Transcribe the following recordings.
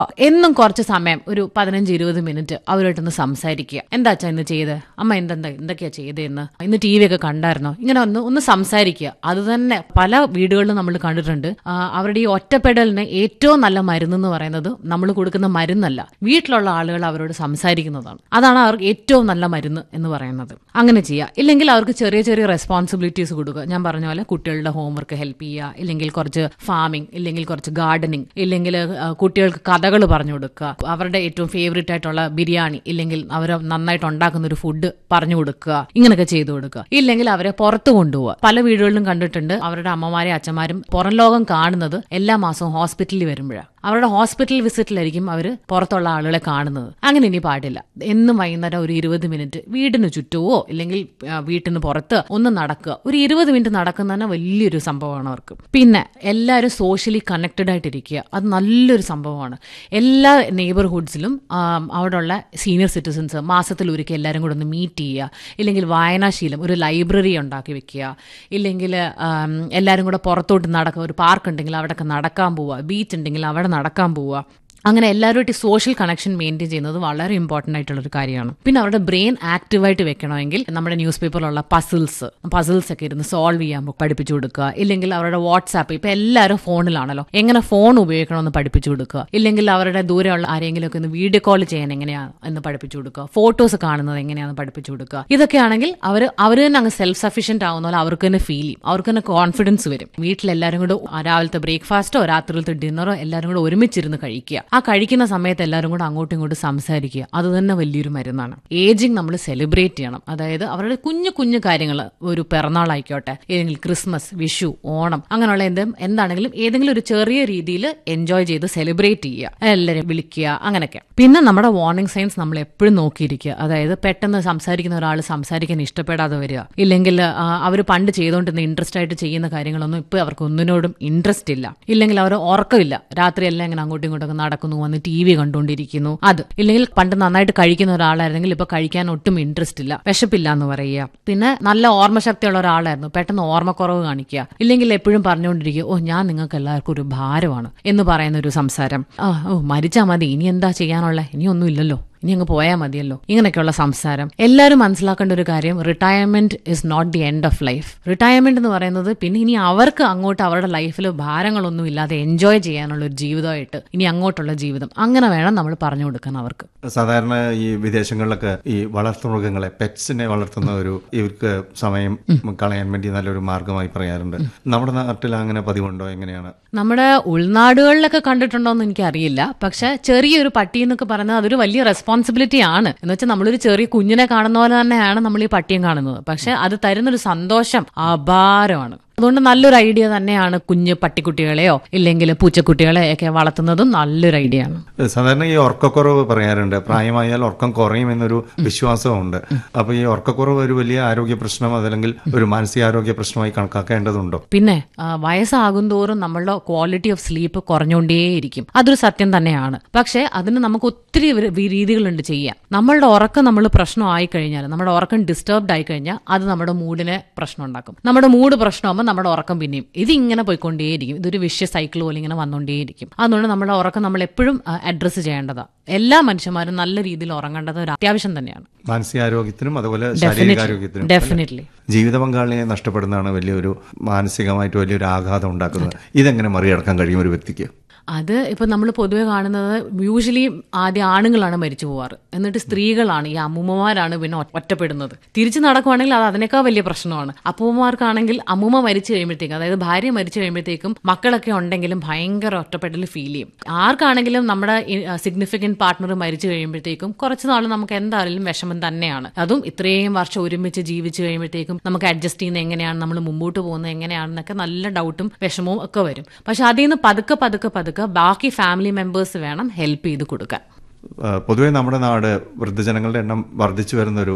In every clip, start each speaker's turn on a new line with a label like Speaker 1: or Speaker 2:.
Speaker 1: എന്നും കുറച്ച് സമയം ഒരു പതിനഞ്ച് ഇരുപത് മിനിറ്റ് അവരുമായിട്ടൊന്ന് സംസാരിക്കുക എന്താ അച്ഛാ ഇന്ന് ചെയ്ത് അമ്മ എന്തെന്താ എന്തൊക്കെയാ ചെയ്തതെന്ന് ഇന്ന് ടി വി ഒക്കെ കണ്ടായിരുന്നോ ഇങ്ങനെ ഒന്ന് ഒന്ന് സംസാരിക്കുക അത് തന്നെ പല വീടുകളിലും നമ്മൾ കണ്ടിട്ടുണ്ട് ആ, അവരുടെ ഈ ഒറ്റപ്പെടലിന് ഏറ്റവും നല്ല മരുന്ന് എന്ന് പറയുന്നത് നമ്മൾ കൊടുക്കുന്ന മരുന്നല്ല വീട്ടിലുള്ള ആളുകൾ അവരോട് സംസാരിക്കുന്നതാണ് അതാണ് അവർക്ക് ഏറ്റവും നല്ല മരുന്ന് എന്ന് പറയുന്നത് അങ്ങനെ ചെയ്യുക ഇല്ലെങ്കിൽ അവർക്ക് ചെറിയ ചെറിയ റെസ്പോൺസിബിലിറ്റീസ് കൊടുക്കുക ഞാൻ പറഞ്ഞ പോലെ കുട്ടികളുടെ ഹോംവർക്ക് ഹെൽപ്പ് ചെയ്യുക ഇല്ലെങ്കിൽ കുറച്ച് ഫാമിംഗ് ഇല്ലെങ്കിൽ കുറച്ച് ഗാർഡനിങ് ഇല്ലെങ്കിൽ ആ, കുട്ടികൾക്ക് കഥകൾ പറഞ്ഞു കൊടുക്കുക അവരുടെ ഏറ്റവും ഫേവറേറ്റ് ആയിട്ടുള്ള ബിരിയാണി ഇല്ലെങ്കിൽ അവർ നന്നായിട്ട് ഉണ്ടാക്കുന്ന ഒരു ഫുഡ് പറഞ്ഞു കൊടുക്കുക ഇങ്ങനെയൊക്കെ ചെയ്തു കൊടുക്കുക ഇല്ലെങ്കിൽ അവരെ പുറത്ത് കൊണ്ടുപോവുക പല വീടുകളിലും കണ്ടിട്ടുണ്ട് അവരുടെ അമ്മമാരെ അച്ഛന്മാരും പുറം ലോകം കാണുന്നത് എല്ലാ മാസവും ഹോസ്പിറ്റലിൽ വരുമ്പോഴാണ് അവരുടെ ഹോസ്പിറ്റൽ വിസിറ്റിലായിരിക്കും അവർ പുറത്തുള്ള ആളുകളെ കാണുന്നത് അങ്ങനെ ഇനി പാടില്ല എന്നും വൈകുന്നേരം ഒരു ഇരുപത് മിനിറ്റ് വീടിന് ചുറ്റുമോ ഇല്ലെങ്കിൽ ആ, വീട്ടിന് പുറത്ത് ഒന്ന് നടക്കുക ഒരു ഇരുപത് മിനിറ്റ് നടക്കുന്ന തന്നെ വലിയൊരു സംഭവമാണ് അവർക്ക് പിന്നെ എല്ലാവരും സോഷ്യലി കണക്റ്റഡ് ആയിട്ടിരിക്കുക അത് നല്ലൊരു സംഭവമാണ് എല്ലാ നെയ്ബർഹുഡ്സിലും അവിടെയുള്ള സീനിയർ സിറ്റിസൺസ് മാസത്തിൽ ഒരിക്കൽ എല്ലാവരും കൂടെ ഒന്ന് മീറ്റ് ചെയ്യുക ഇല്ലെങ്കിൽ വായനാശീലം ഒരു ലൈബ്രറി ഉണ്ടാക്കി വെക്കുക ഇല്ലെങ്കിൽ ആം, എല്ലാവരും കൂടെ പുറത്തോട്ട് നടക്കുക ഒരു പാർക്ക് ഉണ്ടെങ്കിൽ അവിടെയൊക്കെ നടക്കാൻ പോവുക ബീച്ച് ഉണ്ടെങ്കിൽ അവിടെ നടക്കാൻ പോവുക അങ്ങനെ എല്ലാവരുമായിട്ട് സോഷ്യൽ കണക്ഷൻ മെയിൻറ്റെയിൻ ചെയ്യുന്നത് വളരെ ഇമ്പോർട്ടൻ്റ് ആയിട്ടുള്ള ഒരു കാര്യമാണ് പിന്നെ അവരുടെ ബ്രെയിൻ ആക്റ്റീവായിട്ട് വെക്കണമെങ്കിൽ നമ്മുടെ ന്യൂസ് പേപ്പറിലുള്ള പസിൽസ് പസിൽസ് ഒക്കെ ഇരുന്ന് സോൾവ് ചെയ്യാൻ പഠിപ്പിച്ചു കൊടുക്കുക ഇല്ലെങ്കിൽ അവരുടെ വാട്സാപ്പ് ഇപ്പൊ എല്ലാവരും ഫോണിലാണല്ലോ എങ്ങനെ ഫോൺ ഉപയോഗിക്കണമെന്ന് പഠിപ്പിച്ചു കൊടുക്കുക ഇല്ലെങ്കിൽ അവരുടെ ദൂരെയുള്ള ആരെങ്കിലും ഒക്കെ ഒന്ന് വീഡിയോ കോൾ ചെയ്യാൻ എങ്ങനെയാണ് എന്ന് പഠിപ്പിച്ചു കൊടുക്കുക ഫോട്ടോസ് കാണുന്നത് എങ്ങനെയാണെന്ന് പഠിപ്പിച്ചു കൊടുക്കുക ഇതൊക്കെയാണെങ്കിൽ അവർ അവർ തന്നെ അങ്ങ് സെൽഫ് സഫീഷ്യന്റ് ആവുന്ന പോലെ അവർക്ക് തന്നെ ഫീൽ ചെയ്യും അവർക്ക് തന്നെ കോൺഫിഡൻസ് വരും വീട്ടിലെല്ലാവരും കൂടെ രാവിലത്തെ ബ്രേക്ക്ഫാസ്റ്റോ രാത്രിയിലത്തെ ഡിന്നറോ എല്ലാവരും കൂടെ ഒരുമിച്ചിരുന്ന് കഴിക്കുക ആ കഴിക്കുന്ന സമയത്ത് എല്ലാവരും കൂടെ അങ്ങോട്ടും ഇങ്ങോട്ടും സംസാരിക്കുക അത് തന്നെ വലിയൊരു മരുന്നാണ് ഏജിങ് നമ്മൾ സെലിബ്രേറ്റ് ചെയ്യണം അതായത് അവരുടെ കുഞ്ഞു കുഞ്ഞു കാര്യങ്ങൾ ഒരു പിറന്നാളായിക്കോട്ടെ ഏതെങ്കിലും ക്രിസ്മസ് വിഷു ഓണം അങ്ങനെയുള്ള എന്തും എന്താണെങ്കിലും ഏതെങ്കിലും ഒരു ചെറിയ രീതിയിൽ എൻജോയ് ചെയ്ത് സെലിബ്രേറ്റ് ചെയ്യുക എല്ലാവരും വിളിക്കുക അങ്ങനെയൊക്കെ പിന്നെ നമ്മുടെ വാർണിംഗ് സൈൻസ് നമ്മൾ എപ്പോഴും നോക്കിയിരിക്കുക അതായത് പെട്ടെന്ന് സംസാരിക്കുന്ന ഒരാൾ സംസാരിക്കാൻ ഇഷ്ടപ്പെടാതെ വരിക ഇല്ലെങ്കിൽ അവർ പണ്ട് ചെയ്തുകൊണ്ടിരുന്ന ഇൻട്രസ്റ്റ് ആയിട്ട് ചെയ്യുന്ന കാര്യങ്ങളൊന്നും ഇപ്പൊ അവർക്ക് ഒന്നിനോടും ഇൻട്രസ്റ്റ് ഇല്ല ഇല്ലെങ്കിൽ അവർ ഉറക്കമില്ല രാത്രി എല്ലാം ഇങ്ങനെ അങ്ങോട്ടും ഇങ്ങോട്ടൊക്കെ നടക്കുന്നു വന്ന് ടി വി കണ്ടുകൊണ്ടിരിക്കുന്നു അത് ഇല്ലെങ്കിൽ പണ്ട് നന്നായിട്ട് കഴിക്കുന്ന ഒരാളായിരുന്നെങ്കിൽ ഇപ്പൊ കഴിക്കാൻ ഒട്ടും ഇൻട്രസ്റ്റ് ഇല്ല വിശപ്പില്ല എന്ന് പറയുക പിന്നെ നല്ല ഓർമ്മശക്തിയുള്ള ഒരാളായിരുന്നു പെട്ടെന്ന് ഓർമ്മക്കുറവ് കാണിക്കുക ഇല്ലെങ്കിൽ എപ്പോഴും പറഞ്ഞുകൊണ്ടിരിക്കുക ഓ ഞാൻ നിങ്ങൾക്ക് എല്ലാവർക്കും ഒരു ഭാരമാണ് എന്ന് പറയുന്ന ഒരു സംസാരം ആ ഓ മരിച്ചാൽ മതി ഇനി എന്താ ചെയ്യാനുള്ള ഇനിയൊന്നും ഇല്ലല്ലോ ഇനി അങ്ങ് പോയാൽ മതിയല്ലോ ഇങ്ങനെയൊക്കെയുള്ള സംസാരം എല്ലാവരും മനസ്സിലാക്കേണ്ട ഒരു കാര്യം retirement is not the end of life retirement എന്ന് പറയുന്നത് പിന്നെ ഇനി അവർക്ക് അങ്ങോട്ട് അവരുടെ ലൈഫിൽ ഭാരങ്ങളൊന്നും ഇല്ലാതെ എൻജോയ് ചെയ്യാനുള്ള ഒരു ജീവിതമായിട്ട് ഇനി അങ്ങോട്ടുള്ള ജീവിതം അങ്ങനെ വേണം നമ്മൾ പറഞ്ഞു കൊടുക്കാൻ അവർക്ക്
Speaker 2: സാധാരണ ഈ വിദേശങ്ങളിലൊക്കെ ഈ വളർത്തുമൃഗങ്ങളെ പെറ്റ്സിനെ വളർത്തുന്ന ഒരു ഇവർക്ക് സമയം കളയാൻ വേണ്ടി നല്ലൊരു മാർഗമായി പറയാറുണ്ട് നമ്മുടെ നാട്ടിൽ അങ്ങനെ പതിവുണ്ടോ എങ്ങനെയാണ്
Speaker 1: നമ്മുടെ ഉൾനാടുകളിലൊക്കെ കണ്ടിട്ടുണ്ടോ എന്ന് എനിക്കറിയില്ല പക്ഷെ ചെറിയൊരു പട്ടി എന്നൊക്കെ പറയുന്നത് അതൊരു വലിയ റെസ്പോൺസിബിലിറ്റി ആണ് എന്ന് വെച്ചാൽ നമ്മളൊരു ചെറിയ കുഞ്ഞിനെ കാണുന്ന പോലെ തന്നെയാണ് നമ്മൾ ഈ പട്ടിയും കാണുന്നത് പക്ഷെ അത് തരുന്നൊരു സന്തോഷം അപാരമാണ് അതുകൊണ്ട് നല്ലൊരു ഐഡിയ തന്നെയാണ് കുഞ്ഞ് പട്ടിക്കുട്ടികളെയോ ഇല്ലെങ്കിൽ പൂച്ചക്കുട്ടികളെ ഒക്കെ വളർത്തുന്നതും നല്ലൊരു ഐഡിയ ആണ്
Speaker 2: സാധാരണ ഈ ഉറക്കക്കുറവ് പറയാറുണ്ട് പ്രായമായാൽ ഉറക്കം കുറയുമെന്നൊരു വിശ്വാസമുണ്ട് അപ്പൊ ഈ ഉറക്കക്കുറവ് ഒരു വലിയ ആരോഗ്യ പ്രശ്നം അതല്ലെങ്കിൽ ഒരു മാനസികാരോഗ്യ പ്രശ്നമായി കണക്കാക്കേണ്ടതുണ്ടോ
Speaker 1: പിന്നെ ആ, വയസ്സാകും തോറും നമ്മളുടെ ക്വാളിറ്റി ഓഫ് സ്ലീപ്പ് കുറഞ്ഞുകൊണ്ടേയിരിക്കും അതൊരു സത്യം തന്നെയാണ് പക്ഷേ അതിന് നമുക്ക് ഒത്തിരി വി- വി- രീതികളുണ്ട് ചെയ്യാൻ നമ്മളുടെ ഉറക്കം നമ്മൾ പ്രശ്നമായി കഴിഞ്ഞാൽ നമ്മുടെ ഉറക്കം ഡിസ്റ്റർബ്ഡ് ആയി കഴിഞ്ഞാൽ അത് നമ്മുടെ മൂഡിനെ പ്രശ്നം ഉണ്ടാക്കും നമ്മുടെ മൂഡ് പ്രശ്നമാകുമ്പോൾ നമ്മുടെ ഉറക്കം പിന്നെയും ഇതിങ്ങനെ പോയിക്കൊണ്ടേയിരിക്കും ഇതൊരു വിഷ്യ സൈക്കിൾ പോലെ ഇങ്ങനെ വന്നുകൊണ്ടേയിരിക്കും അതുകൊണ്ട് നമ്മുടെ ഉറക്കം നമ്മൾ എപ്പോഴും അഡ്രസ്സ് ചെയ്യേണ്ടതാണ് എല്ലാ മനുഷ്യന്മാരും നല്ല രീതിയിൽ ഉറങ്ങേണ്ടത് ഒരു അത്യാവശ്യം തന്നെയാണ്
Speaker 2: മാനസികാരോഗ്യത്തിനും അതുപോലെ ശാരീരികാരോഗ്യത്തിനും
Speaker 1: ഡെഫിനറ്റ്ലി
Speaker 2: ജീവിത പങ്കാളിയെ നഷ്ടപ്പെടുന്നതാണ് വലിയൊരു മാനസികമായിട്ട് വലിയൊരു ആഘാതം ഉണ്ടാക്കുന്നത് ഇതെങ്ങനെ മറികടക്കാൻ കഴിയും ഒരു വ്യക്തിക്ക്
Speaker 1: അത് ഇപ്പൊ നമ്മൾ പൊതുവെ കാണുന്നത് യൂഷ്വലി ആദ്യം ആണുങ്ങളാണ് മരിച്ചു പോവാറ് എന്നിട്ട് സ്ത്രീകളാണ് ഈ അമ്മൂമ്മമാരാണ് പിന്നെ ഒ- ഒറ്റപ്പെടുന്നത് തിരിച്ചു നടക്കുവാണെങ്കിൽ അത് അതിനേക്കാൾ വലിയ പ്രശ്നമാണ് അപ്പൂമ്മമാർക്കാണെങ്കിൽ അമ്മൂമ്മ മരിച്ചു കഴിയുമ്പോഴത്തേക്കും അതായത് ഭാര്യ മരിച്ചു കഴിയുമ്പോഴത്തേക്കും മക്കളൊക്കെ ഉണ്ടെങ്കിലും ഭയങ്കര ഒറ്റപ്പെടൽ ഫീൽ ചെയ്യും ആർക്കാണെങ്കിലും നമ്മുടെ സിഗ്നിഫിക്കന്റ് പാർട്ട്ണർ മരിച്ചു കഴിയുമ്പോഴത്തേക്കും കുറച്ച് നാൾ നമുക്ക് എന്തായാലും വിഷമം തന്നെയാണ് അതും ഇത്രയും വർഷം ഒരുമിച്ച് ജീവിച്ചു കഴിയുമ്പോഴത്തേക്കും നമുക്ക് അഡ്ജസ്റ്റ് ചെയ്യുന്നത് എങ്ങനെയാണ് നമ്മൾ മുമ്പോട്ട് പോകുന്നത് എങ്ങനെയാണെന്നൊക്കെ നല്ല ഡൗട്ടും വിഷമവും ഒക്കെ വരും പക്ഷെ അതിൽ നിന്ന് പതുക്കെ പതുക്കെ പതുക്കെ ബാക്കി ഫാമിലി മെമ്പേഴ്സ് വേണം ഹെൽപ്പ് ചെയ്ത് കൊടുക്കാൻ
Speaker 2: ആ, പൊതുവെ നമ്മുടെ നാട് വൃദ്ധജനങ്ങളുടെ എണ്ണം വർദ്ധിച്ചു വരുന്നൊരു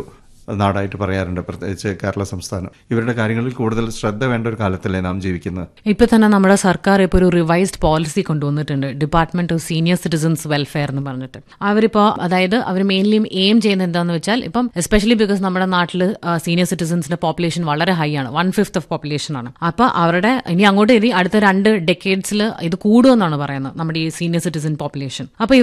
Speaker 2: നാടായിട്ട് പറയാറുണ്ട് പ്രത്യേകിച്ച് കേരള സംസ്ഥാനം ഇവരുടെ കാര്യങ്ങളിൽ കൂടുതൽ ശ്രദ്ധ വേണ്ട ഒരു കാലത്തല്ലേ നാം ജീവിക്കുന്നത്
Speaker 1: ഇപ്പൊ തന്നെ നമ്മുടെ സർക്കാർ ഇപ്പോൾ ഒരു റിവൈസ്ഡ് പോളിസി കൊണ്ടുവന്നിട്ടുണ്ട് department of senior citizens welfare എന്ന് പറഞ്ഞിട്ട് അവരിപ്പോ അതായത് അവർ മെയിൻലി എയിം ചെയ്യുന്നത് എന്താന്ന് വെച്ചാൽ ഇപ്പം എസ്പെഷ്യലി ബിക്കോസ് നമ്മുടെ നാട്ടിൽ സീനിയർ സിറ്റിസൺസിന്റെ പോപ്പുലേഷൻ വളരെ ഹൈ ആണ് വൺ ഫിഫ്ത്ത് ഓഫ് പോപ്പുലേഷൻ ആണ് അപ്പൊ അവരുടെ ഇനി അങ്ങോട്ട് ഇനി അടുത്ത രണ്ട് ഡെക്കേഡ്സിൽ ഇത് കൂടുമെന്നാണ് പറയുന്നത് നമ്മുടെ ഈ സീനിയർ സിറ്റിസൺ പോപ്പുലേഷൻ അപ്പൊ